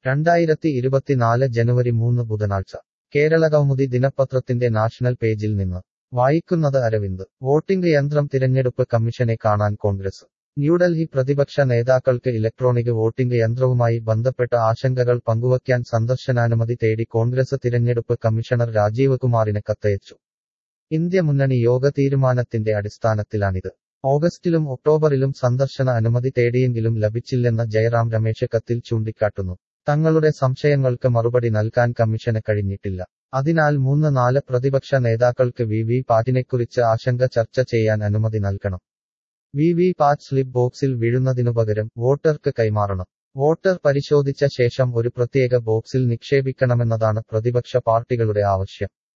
രണ്ടായിരത്തി ഇരുപത്തിനാല് ജനുവരി മൂന്ന് ബുധനാഴ്ച കേരളകൗമുദി ദിനപത്രത്തിന്റെ നാഷണൽ പേജിൽ നിന്ന് വായിക്കുന്നത് അരവിന്ദ് വോട്ടിംഗ് യന്ത്രം തിരഞ്ഞെടുപ്പ് കമ്മീഷനെ കാണാൻ കോൺഗ്രസ് ന്യൂഡൽഹി പ്രതിപക്ഷ നേതാക്കൾക്ക് ഇലക്ട്രോണിക് വോട്ടിംഗ് യന്ത്രവുമായി ബന്ധപ്പെട്ട ആശങ്കകൾ പങ്കുവയ്ക്കാൻ സന്ദർശനാനുമതി തേടി കോൺഗ്രസ് തിരഞ്ഞെടുപ്പ് കമ്മീഷണർ രാജീവ് കുമാറിന് കത്തയച്ചു ഇന്ത്യ മുന്നണി യോഗ തീരുമാനത്തിന്റെ അടിസ്ഥാനത്തിലാണിത് ഓഗസ്റ്റിലും ഒക്ടോബറിലും സന്ദർശന അനുമതി തേടിയെങ്കിലും ലഭിച്ചില്ലെന്ന ജയറാം രമേശ് കത്തിൽ ചൂണ്ടിക്കാട്ടുന്നു തങ്ങളുടെ സംശയങ്ങൾക്ക് മറുപടി നൽകാൻ കമ്മീഷന് കഴിഞ്ഞിട്ടില്ല അതിനാൽ മൂന്ന് നാല് പ്രതിപക്ഷ നേതാക്കൾക്ക് വി വി പാറ്റിനെക്കുറിച്ച് ആശങ്ക ചർച്ച ചെയ്യാൻ അനുമതി നൽകണം വി വി പാറ്റ് സ്ലിപ്പ് ബോക്സിൽ വീഴുന്നതിനു പകരം വോട്ടർക്ക് കൈമാറണം വോട്ടർ പരിശോധിച്ച ശേഷം ഒരു പ്രത്യേക ബോക്സിൽ നിക്ഷേപിക്കണമെന്നതാണ് പ്രതിപക്ഷ പാർട്ടികളുടെ ആവശ്യം